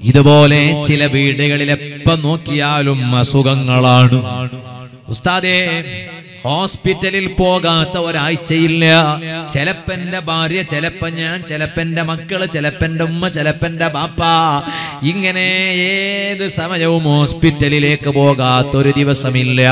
ഇതുപോലെ ചില വീടുകളിൽ എപ്പം നോക്കിയാലും അസുഖങ്ങളാണ് ഉസ്താദേ ഹോസ്പിറ്റലിൽ പോകാത്ത ഒരാഴ്ചയില്ല ചിലപ്പന്റെ ഭാര്യ ചിലപ്പോ ഞാൻ ചിലപ്പന്റെ മക്കള് ചിലപ്പന്റെ ഉമ്മ ചിലപ്പന്റെ ബാപ്പ ഇങ്ങനെ ഏത് സമയവും ഹോസ്പിറ്റലിലേക്ക് പോകാത്തൊരു ദിവസമില്ല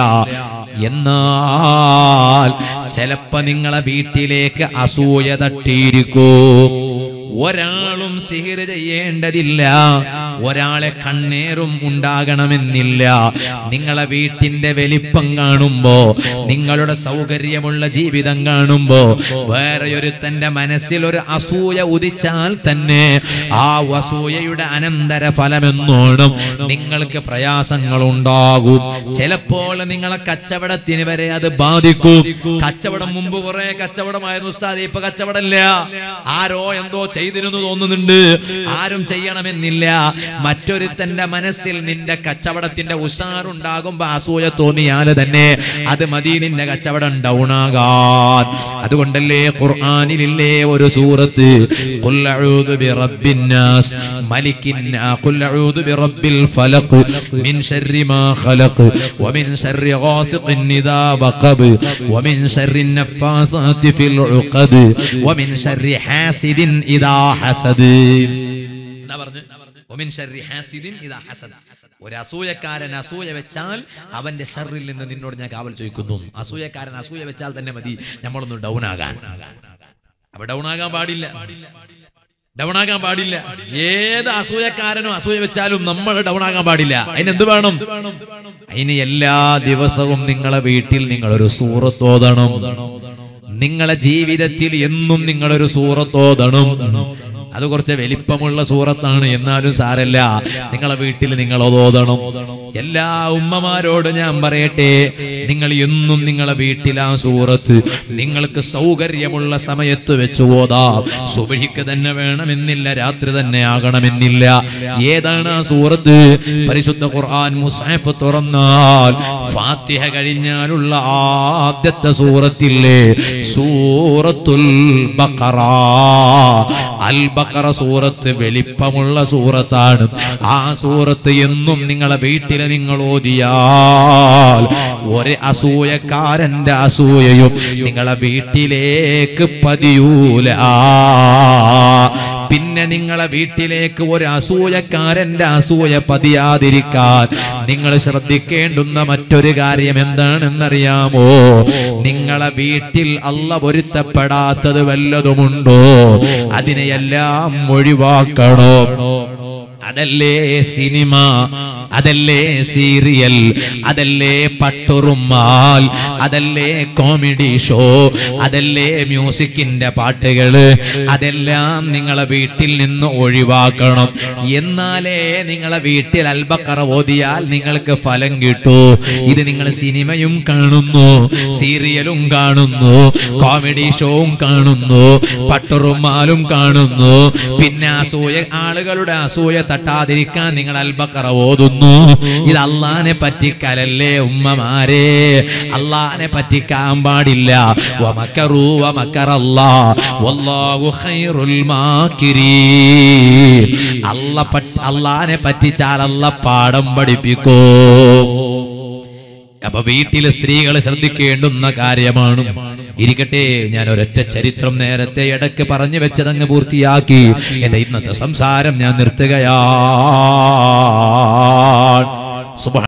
എന്നാൽ ചിലപ്പോ നിങ്ങളെ വീട്ടിലേക്ക് അസൂയ തട്ടിയിരിക്കും ഒരാളും സിഹിർ ചെയ്യേണ്ടതില്ല ഒരാളെ കണ്ണേറും ഉണ്ടാകണമെന്നില്ല നിങ്ങളെ വീട്ടിന്റെ വലിപ്പം കാണുമ്പോ നിങ്ങളുടെ സൗകര്യമുള്ള ജീവിതം കാണുമ്പോ വേറെ ഒരുത്തന്റെ മനസ്സിൽ ഒരു അസൂയ ഉദിച്ചാൽ തന്നെ ആ അസൂയയുടെ അനന്തര ഫലമെന്നോണം നിങ്ങൾക്ക് പ്രയാസങ്ങൾ ഉണ്ടാകും ചിലപ്പോൾ നിങ്ങളെ കച്ചവടത്തിന് വരെ അത് ബാധിക്കും കച്ചവടം മുമ്പ് കുറെ കച്ചവടമായിരുന്നു ഉസ്താദ് ഇപ്പൊ കച്ചവടമില്ല ആരോ എന്തോ ചെയ്തിരുന്നു തോന്നുന്നുണ്ട് ആരും ചെയ്യണമെന്നില്ല മറ്റൊരുത്തന്റെ മനസ്സിൽ നിന്റെ കച്ചവടത്തിന്റെ ഉഷാറുണ്ടാകുമ്പോ അസൂയ തോന്നിയാൽ തന്നെ അത് മതി നിന്റെ കച്ചവടം ഡൗൺ ആകാൻ അതുകൊണ്ടല്ലേ ഖുർആനിലില്ലേ ഒരു സൂറത്ത് ഖുൽ അഊദു ബിറബ്ബിന്നാസ് മലിക്കിന്നാ ഖുൽ അഊദു ബിറബ്ബിൽ ഫലഖ് മിൻ ശർരി മാ ഖലഖ് വമിൻ ശർരി ഗാസിഖിൻ ഇദാ വഖബ് വമിൻ ശർരി النفاثات في العقد ومن شر حاسد إذا حسد എന്താ പറഞ്ഞ് ومن شر حاسد إذا حسد ഒരു അസൂയക്കാരൻ അസൂയ വെച്ചാൽ അവന്റെ ഷറിൽ നിന്ന് നിന്നോട് ഞാൻ കാവൽ ചോദിക്കുന്നു അസൂയക്കാരൻ അസൂയ വെച്ചാൽ തന്നെ മതി നമ്മളൊന്ന് ഡൗൺ ആകാൻ അപ്പൊ ഡൗൺ ആകാൻ പാടില്ല ഡൗൺ ആകാൻ പാടില്ല ഏത് അസൂയക്കാരനും അസൂയ വെച്ചാലും നമ്മൾ ഡൗൺ ആകാൻ പാടില്ല അതിന് എന്ത് വേണം അതിന് എല്ലാ ദിവസവും നിങ്ങളെ വീട്ടിൽ നിങ്ങളൊരു സൂറത്തോതണം നിങ്ങളെ ജീവിതത്തിൽ എന്നും നിങ്ങളൊരു സൂറത്തോതണം അത് കുറച്ച് വലിപ്പമുള്ള സൂറത്താണ് എന്നാലും സാരല്ല നിങ്ങളെ വീട്ടിൽ നിങ്ങൾ ഓതണം എല്ലാ ഉമ്മമാരോട് ഞാൻ പറയട്ടെ നിങ്ങൾ എന്നും നിങ്ങളെ വീട്ടിൽ ആ സൂറത്ത് നിങ്ങൾക്ക് സൗകര്യമുള്ള സമയത്ത് വെച്ച് ഓതാം സുബഹിക്ക് തന്നെ വേണമെന്നില്ല രാത്രി തന്നെ ആകണമെന്നില്ല ഏതാണ് ആ സൂറത്ത് പരിശുദ്ധ ഖുർആൻ മുസാഫ് തുറന്നാൽ ഫാത്തിഹ കഴിഞ്ഞാലുള്ള ആദ്യത്തെ സൂറത്തില്ലേ സൂറത്തുൽ ബഖറ അൽ ബഖറ സൂറത്ത് വലിപ്പമുള്ള സൂറത്താണ് ആ സൂറത്ത് എന്നും നിങ്ങളെ വീട്ടിൽ നിങ്ങൾ ഓതിയാൽ ഒരു അസൂയക്കാരന്റെ അസൂയയും നിങ്ങളെ വീട്ടിലേക്ക് പതിയൂല പിന്നെ നിങ്ങളെ വീട്ടിലേക്ക് ഒരു അസൂയക്കാരന്റെ അസൂയ പതിയാതിരിക്കാൻ നിങ്ങൾ ശ്രദ്ധിക്കേണ്ടുന്ന മറ്റൊരു കാര്യം എന്താണെന്നറിയാമോ നിങ്ങളെ വീട്ടിൽ അല്ല പൊരുത്തപ്പെടാത്തത് വല്ലതുമുണ്ടോ അതിനെയെല്ലാം ഒഴിവാക്കണോ അതല്ലേ സിനിമ അതല്ലേ സീരിയൽ അതല്ലേ പട്ടുറുമാൽ അതല്ലേ കോമഡി ഷോ അതല്ലേ മ്യൂസിക്കിന്റെ പാട്ടുകള് അതെല്ലാം നിങ്ങളെ വീട്ടിൽ നിന്ന് ഒഴിവാക്കണം എന്നാലേ നിങ്ങളെ വീട്ടിൽ അൽബക്കറ ഓതിയാൽ നിങ്ങൾക്ക് ഫലം കിട്ടൂ ഇത് നിങ്ങൾ സിനിമയും കാണുന്നു സീരിയലും കാണുന്നു കോമഡി ഷോവും കാണുന്നു പട്ടുറുമാലും കാണുന്നു പിന്നെ അസൂയ ആളുകളുടെ അസൂയ തട്ടാതിരിക്കാൻ നിങ്ങൾ അൽബക്കറ ഓതുന്നു ഇത് അള്ളാനെ പറ്റിക്കലല്ലേ ഉമ്മമാരെ അള്ളാനെ പറ്റിക്കാൻ പാടില്ല വമക്കറൂ വമക്കറല്ലാ വല്ലാഹു ഖൈറുൽ മാക്കിരീൻ അല്ല പറ്റി അള്ളാനെ പറ്റിച്ചാൽ അല്ല പാഠം പഠിപ്പിക്കൂ അപ്പൊ വീട്ടിലെ സ്ത്രീകൾ ശ്രദ്ധിക്കേണ്ടുന്ന കാര്യമാണ് ഇരിക്കട്ടെ ഞാൻ ഒരൊറ്റ ചരിത്രം നേരത്തെ ഇടയ്ക്ക് പറഞ്ഞു വെച്ചതങ്ങ് പൂർത്തിയാക്കി എന്റെ ഇന്നത്തെ സംസാരം ഞാൻ നിർത്തുകയാണ് സുബ്ഹാ